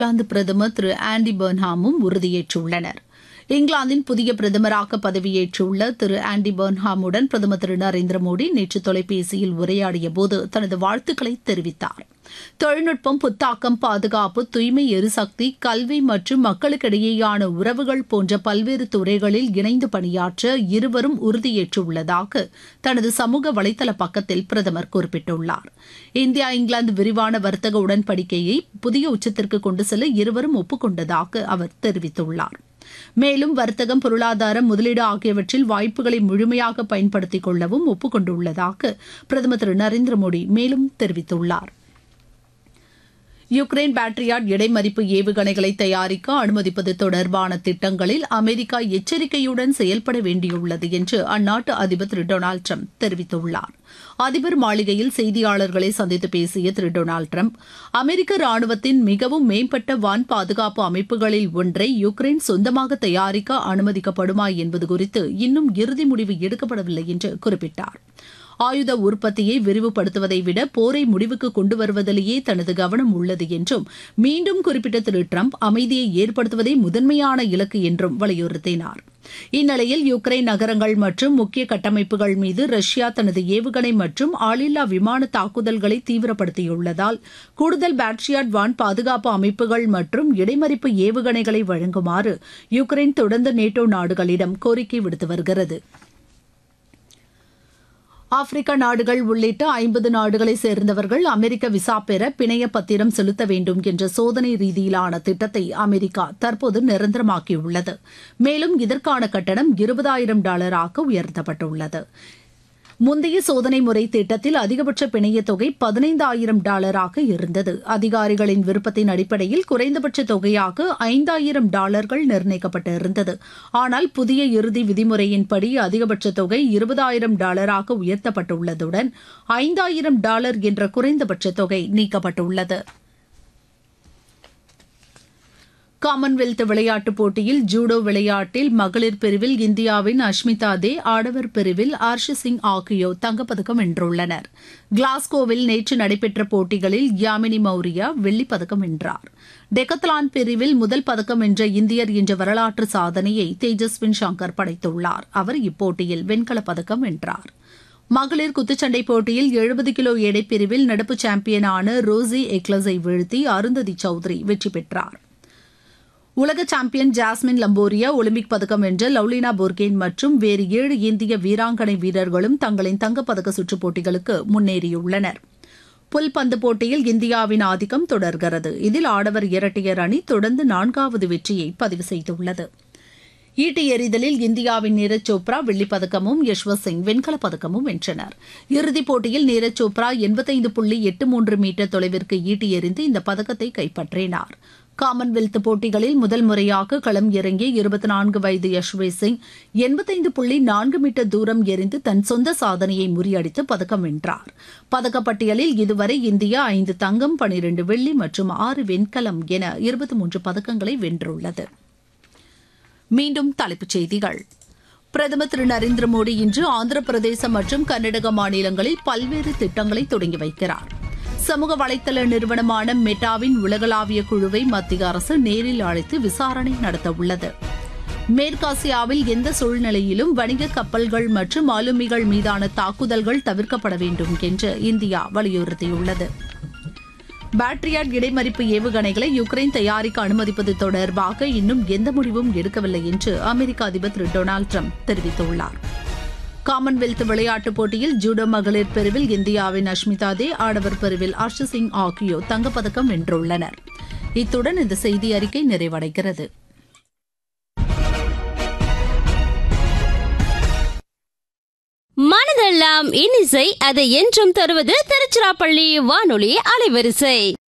இங்கிலாந்து பிரதமர் திரு ஆண்டி பர்ன்ஹாமும் உறுதியேற்றுள்ளனர் இங்கிலாந்தின் புதிய பிரதமராக பதவியேற்றுள்ள திரு ஆண்டி பர்ன்ஹாமுடன் பிரதமர் திரு நரேந்திர மோடி நேற்று தொலைபேசியில் உரையாடிய போது தனது வாழ்த்துக்களை தெரிவித்தார் தொழில்நுட்பம் புத்தாக்கம் பாதுகாப்பு தூய்மை எரிசக்தி கல்வி மற்றும் மக்களுக்கிடையேயான உறவுகள் போன்ற பல்வேறு துறைகளில் இணைந்து பணியாற்ற இருவரும் உறுதியேற்றுள்ளதாக தனது சமூக வலைதள பக்கத்தில் பிரதமர் குறிப்பிட்டுள்ளார் இந்தியா இங்கிலாந்து விரிவான வர்த்தக உடன்படிக்கையை புதிய உச்சத்திற்கு கொண்டு செல்ல இருவரும் ஒப்புக்கொண்டதாக அவர் தெரிவித்துள்ளார் மேலும் வர்த்தகம் பொருளாதாரம் முதலீடு ஆகியவற்றில் வாய்ப்புகளை முழுமையாக பயன்படுத்திக் கொள்ளவும் ஒப்புக்கொண்டுள்ளதாக பிரதமர் திரு நரேந்திர மோடி மேலும் தெரிவித்துள்ளார் யுக்ரைன் பேட்ரியாட் இடைமறிப்பு ஏவுகணைகளை தயாரிக்க அனுமதிப்பது தொடர்பான திட்டங்களில் அமெரிக்கா எச்சரிக்கையுடன் செயல்பட வேண்டியுள்ளது என்று அந்நாட்டு அதிபர் திரு டொனால்டு ட்ரம்ப் தெரிவித்துள்ளார் அதிபர் மாளிகையில் செய்தியாளர்களை சந்தித்து பேசிய திரு டொனால்டு ட்ரம்ப் அமெரிக்க ராணுவத்தின் மிகவும் மேம்பட்ட வான் பாதுகாப்பு அமைப்புகளில் ஒன்றை யுக்ரைன் சொந்தமாக தயாரிக்க அனுமதிக்கப்படுமா என்பது குறித்து இன்னும் இறுதி முடிவு எடுக்கப்படவில்லை என்று குறிப்பிட்டார் ஆயுத உற்பத்தியை விரிவுபடுத்துவதை விட போரை முடிவுக்கு கொண்டு வருவதிலேயே தனது கவனம் உள்ளது என்றும் மீண்டும் குறிப்பிட்ட திரு டிரம்ப் அமைதியை ஏற்படுத்துவதே முதன்மையான இலக்கு என்றும் வலியுறுத்தினார் இந்நிலையில் யுக்ரைன் நகரங்கள் மற்றும் முக்கிய கட்டமைப்புகள் மீது ரஷ்யா தனது ஏவுகணை மற்றும் ஆளில்லா விமான தாக்குதல்களை தீவிரப்படுத்தியுள்ளதால் கூடுதல் பேட்ரியாட் வான் பாதுகாப்பு அமைப்புகள் மற்றும் இடைமறிப்பு ஏவுகணைகளை வழங்குமாறு யுக்ரைன் தொடர்ந்து நேட்டோ நாடுகளிடம் கோரிக்கை விடுத்து வருகிறது ஆப்பிரிக்க நாடுகள் உள்ளிட்ட ஐம்பது நாடுகளை சேர்ந்தவர்கள் அமெரிக்க விசா பெற பிணைய பத்திரம் செலுத்த வேண்டும் என்ற சோதனை ரீதியிலான திட்டத்தை அமெரிக்கா தற்போது நிரந்தரமாக்கியுள்ளது மேலும் இதற்கான கட்டணம் இருபதாயிரம் டாலராக உயர்த்தப்பட்டுள்ளது முந்தைய சோதனை முறை திட்டத்தில் அதிகபட்ச பிணையத் தொகை பதினைந்தாயிரம் டாலராக இருந்தது அதிகாரிகளின் விருப்பத்தின் அடிப்படையில் குறைந்தபட்ச தொகையாக ஐந்தாயிரம் டாலர்கள் நிர்ணயிக்கப்பட்டிருந்தது ஆனால் புதிய இறுதி விதிமுறையின்படி அதிகபட்ச தொகை இருபதாயிரம் டாலராக உயர்த்தப்பட்டுள்ளதுடன் ஐந்தாயிரம் டாலர் என்ற குறைந்தபட்ச தொகை நீக்கப்பட்டுள்ளது காமன்வெல்த் விளையாட்டுப் போட்டியில் ஜூடோ விளையாட்டில் மகளிர் பிரிவில் இந்தியாவின் அஷ்மிதா தே ஆடவர் பிரிவில் ஆர்ஷ் சிங் ஆகியோர் தங்கப்பதக்கம் வென்றுள்ளனர் கிளாஸ்கோவில் நேற்று நடைபெற்ற போட்டிகளில் யாமினி மௌரியா வெள்ளிப்பதக்கம் வென்றார் டெக்கத்லான் பிரிவில் முதல் பதக்கம் வென்ற இந்தியர் என்ற வரலாற்று சாதனையை தேஜஸ்வின் சங்கர் படைத்துள்ளார் அவர் இப்போட்டியில் வெண்கலப் பதக்கம் வென்றார் மகளிர் குத்துச்சண்டை போட்டியில் எழுபது கிலோ எடை பிரிவில் நடப்பு சாம்பியனான ரோசி எக்லஸை வீழ்த்தி அருந்ததி சௌத்ரி வெற்றி பெற்றார் உலக சாம்பியன் ஜாஸ்மின் லம்போரியா ஒலிம்பிக் பதக்கம் வென்ற லவ்லினா போர்கேன் மற்றும் வேறு ஏழு இந்திய வீராங்கனை வீரர்களும் தங்களின் தங்கப்பதக்க சுற்றுப் போட்டிகளுக்கு முன்னேறியுள்ளனர் புல்பந்து போட்டியில் இந்தியாவின் ஆதிக்கம் தொடர்கிறது இதில் ஆடவர் இரட்டையர் அணி தொடர்ந்து நான்காவது வெற்றியை பதிவு செய்துள்ளது ஈட்டி எறிதலில் இந்தியாவின் நீரஜ் சோப்ரா வெள்ளிப்பதக்கமும் யஷ்வந்த் சிங் வெண்கலப் பதக்கமும் வென்றனர் இறுதிப் போட்டியில் நீரஜ் சோப்ரா எண்பத்தைந்து புள்ளி எட்டு மூன்று மீட்டர் தொலைவிற்கு ஈட்டி எறிந்து இந்த பதக்கத்தை கைப்பற்றினார் காமன்வெல்த் போட்டிகளில் முதல் முறையாக களம் இறங்கிய இருபத்தி நான்கு வயது யஷ்வேஷ் சிங் எண்பத்தைந்து புள்ளி நான்கு மீட்டர் தூரம் எறிந்து தன் சொந்த சாதனையை முறியடித்து பதக்கம் வென்றார் பதக்கப்பட்டியலில் இதுவரை இந்தியா ஐந்து தங்கம் பனிரெண்டு வெள்ளி மற்றும் ஆறு வெண்கலம் என இருபத்தி மூன்று பதக்கங்களை வென்றுள்ளது மீண்டும் தலைப்புச் செய்திகள் பிரதமர் திரு நரேந்திர மோடி இன்று ஆந்திர பிரதேசம் மற்றும் கர்நாடக மாநிலங்களில் பல்வேறு திட்டங்களை தொடங்கி வைக்கிறார் சமூக வலைதள நிறுவனமான மெட்டாவின் உலகளாவிய குழுவை மத்திய அரசு நேரில் அழைத்து விசாரணை நடத்த உள்ளது மேற்காசியாவில் எந்த சூழ்நிலையிலும் வணிக கப்பல்கள் மற்றும் ஆளுமிகள் மீதான தாக்குதல்கள் தவிர்க்கப்பட வேண்டும் என்று இந்தியா வலியுறுத்தியுள்ளது பேட்ரியாட் இடைமறிப்பு ஏவுகணைகளை யுக்ரைன் தயாரிக்க அனுமதிப்பது தொடர்பாக இன்னும் எந்த முடிவும் எடுக்கவில்லை என்று அமெரிக்க அதிபர் திரு டொனால்டு ட்ரம்ப் தெரிவித்துள்ளார் காமன்வெல்த் விளையாட்டுப் போட்டியில் ஜூடோ மகளிர் பிரிவில் இந்தியாவின் அஷ்மிதா தே ஆடவர் பிரிவில் ஹர்ஷ் சிங் ஆகியோர் தங்கப்பதக்கம் வென்றுள்ளனர் இத்துடன் இந்த செய்தி அறிக்கை நிறைவடைகிறது மனதெல்லாம் இன்னிசை அதை என்றும் தருவது திருச்சிராப்பள்ளி வானொலி அலைவரிசை